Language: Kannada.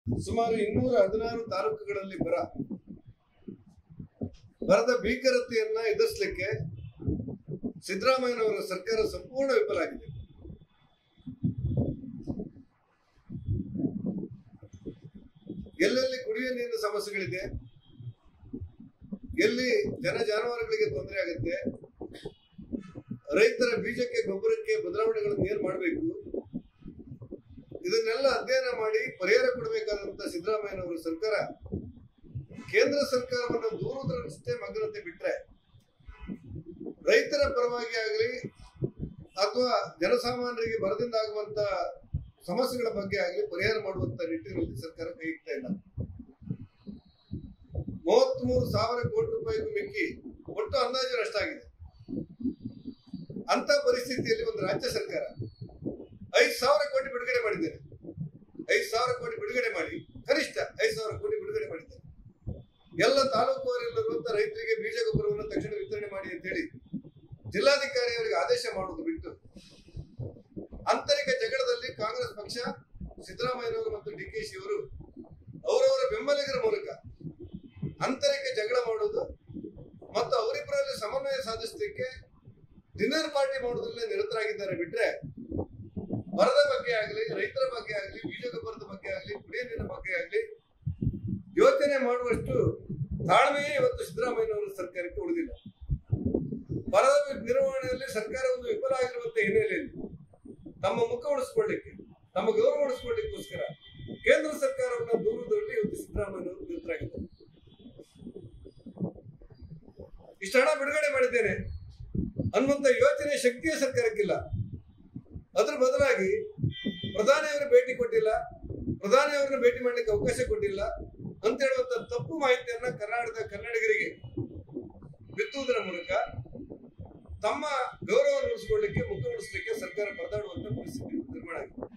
ಸುಮಾರು ಇನ್ನೂರ ಹದಿನಾರು ತಾಲೂಕುಗಳಲ್ಲಿ ಬರ ಬರದ ಭೀಕರತೆಯನ್ನ ಎದುರಿಸಲಿಕ್ಕೆ ಸಿದ್ದರಾಮಯ್ಯನವರ ಸರ್ಕಾರ ಸಂಪೂರ್ಣ ವಿಫಲ ಆಗಿದೆ ಎಲ್ಲೆಲ್ಲಿ ಕುಡಿಯುವ ನೀರಿನ ಸಮಸ್ಯೆಗಳಿದೆ ಎಲ್ಲಿ ಜನ ಜಾನುವಾರುಗಳಿಗೆ ತೊಂದರೆ ಆಗುತ್ತೆ ರೈತರ ಬೀಜಕ್ಕೆ ಗೊಬ್ಬರಕ್ಕೆ ಬದಲಾವಣೆಗಳನ್ನು ಏನ್ ಮಾಡಬೇಕು ಇದನ್ನೆಲ್ಲ ಅಧ್ಯಯನ ಮಾಡಿ ಪರಿಹಾರ ಕೊಡಬೇಕಾದಂತ ಸಿದ್ದರಾಮಯ್ಯನವರ ಸರ್ಕಾರ ಕೇಂದ್ರ ಸರ್ಕಾರವನ್ನು ದೂರದೃಷ್ಟೇ ಮಗ್ನತೆ ಬಿಟ್ರೆ ರೈತರ ಪರವಾಗಿ ಆಗಲಿ ಅಥವಾ ಜನಸಾಮಾನ್ಯರಿಗೆ ಬರದಿಂದ ಆಗುವಂತ ಸಮಸ್ಯೆಗಳ ಬಗ್ಗೆ ಆಗಲಿ ಪರಿಹಾರ ಮಾಡುವಂತ ನಿಟ್ಟಿನಲ್ಲಿ ಸರ್ಕಾರ ಕೈ ಇಡ್ತಾ ಇಲ್ಲ ಮೂವತ್ಮೂರು ಸಾವಿರ ಕೋಟಿ ರೂಪಾಯಿಗೂ ಮಿಕ್ಕಿ ಒಟ್ಟು ಅಂದಾಜು ನಷ್ಟಾಗಿದೆ ಅಂತ ಪರಿಸ್ಥಿತಿಯಲ್ಲಿ ಒಂದು ರಾಜ್ಯ ಸರ್ಕಾರ ಐದು ಸಾವಿರ ಕೋಟಿ ಬಿಡುಗಡೆ ಮಾಡಿದ್ದೇನೆ ಐದು ಸಾವಿರ ಕೋಟಿ ಬಿಡುಗಡೆ ಮಾಡಿ ಕನಿಷ್ಠ ಐದು ಸಾವಿರ ಕೋಟಿ ಬಿಡುಗಡೆ ಮಾಡಿದ್ದೇನೆ ಎಲ್ಲ ತಾಲೂಕುವರೆಲ್ಲಿರುವಂತ ರೈತರಿಗೆ ಬೀಜ ಗೊಬ್ಬರವನ್ನು ತಕ್ಷಣ ವಿತರಣೆ ಮಾಡಿ ಅಂತ ಹೇಳಿ ಜಿಲ್ಲಾಧಿಕಾರಿ ಅವರಿಗೆ ಆದೇಶ ಮಾಡುವುದು ಬಿಟ್ಟು ಆಂತರಿಕ ಜಗಳದಲ್ಲಿ ಕಾಂಗ್ರೆಸ್ ಪಕ್ಷ ಸಿದ್ದರಾಮಯ್ಯನವರು ಮತ್ತು ಡಿ ಕೆ ಶಿ ಅವರು ಅವರವರ ಬೆಂಬಲಿಗರ ಮೂಲಕ ಆಂತರಿಕ ಜಗಳ ಮಾಡುವುದು ಮತ್ತು ಅವರಿಬ್ಬರಲ್ಲಿ ಸಮನ್ವಯ ಸಾಧಿಸಲಿಕ್ಕೆ ಡಿನ್ನರ್ ಪಾರ್ಟಿ ಮಾಡುವುದರಲ್ಲೇ ನಿರತರಾಗಿದ್ದಾರೆ ಬಿಟ್ರೆ ಮರದ ಬಗ್ಗೆ ಆಗಲಿ ರೈತರ ಬಗ್ಗೆ ಆಗಲಿ ಬೀಜ ಗೊಬ್ಬರದ ಬಗ್ಗೆ ಆಗಲಿ ಕುಡಿಯ ನೀರಿನ ಬಗ್ಗೆ ಆಗಲಿ ಯೋಚನೆ ಮಾಡುವಷ್ಟು ತಾಳ್ಮೆಯೇ ಇವತ್ತು ಸಿದ್ದರಾಮಯ್ಯನವರ ಸರ್ಕಾರಕ್ಕೆ ಉಳಿದಿಲ್ಲ ಬರದ ನಿರ್ವಹಣೆಯಲ್ಲಿ ಸರ್ಕಾರ ಒಂದು ವಿಫಲ ಆಗಿರುವಂತ ಹಿನ್ನೆಲೆಯಲ್ಲಿ ತಮ್ಮ ಮುಖ ಉಳಿಸ್ಕೊಳ್ಳಿಕ್ಕೆ ತಮ್ಮ ಗೌರವ ಉಳಿಸ್ಕೊಳ್ಳಿಕ್ಕೋಸ್ಕರ ಕೇಂದ್ರ ಸರ್ಕಾರವನ್ನು ದೂರದಲ್ಲಿ ಇವತ್ತು ಸಿದ್ದರಾಮಯ್ಯನವರು ನಿರತರಾಗಿದ್ದಾರೆ ಇಷ್ಟು ಹಣ ಬಿಡುಗಡೆ ಮಾಡಿದ್ದೇನೆ ಅನ್ನುವಂತ ಯೋಚನೆ ಶಕ್ತಿಯ ಸರ್ಕಾರಕ್ಕಿಲ್ಲ ಅದ್ರ ಬದಲಾಗಿ ಪ್ರಧಾನಿ ಅವರು ಭೇಟಿ ಕೊಟ್ಟಿಲ್ಲ ಪ್ರಧಾನಿ ಅವರನ್ನ ಭೇಟಿ ಮಾಡ್ಲಿಕ್ಕೆ ಅವಕಾಶ ಕೊಟ್ಟಿಲ್ಲ ಅಂತ ಹೇಳುವಂತ ತಪ್ಪು ಮಾಹಿತಿಯನ್ನ ಕರ್ನಾಟಕದ ಕನ್ನಡಿಗರಿಗೆ ಬಿತ್ತುವುದರ ಮೂಲಕ ತಮ್ಮ ಗೌರವ ಉಳಿಸಿಕೊಳ್ಳಿಕ್ಕೆ ಮುಖ ಉಳಿಸಲಿಕ್ಕೆ ಸರ್ಕಾರ ಪರದಾಡುವಂತ ಪರಿಸ್ಥಿತಿ ನಿರ್ಮಾಣ ಆಗಿದೆ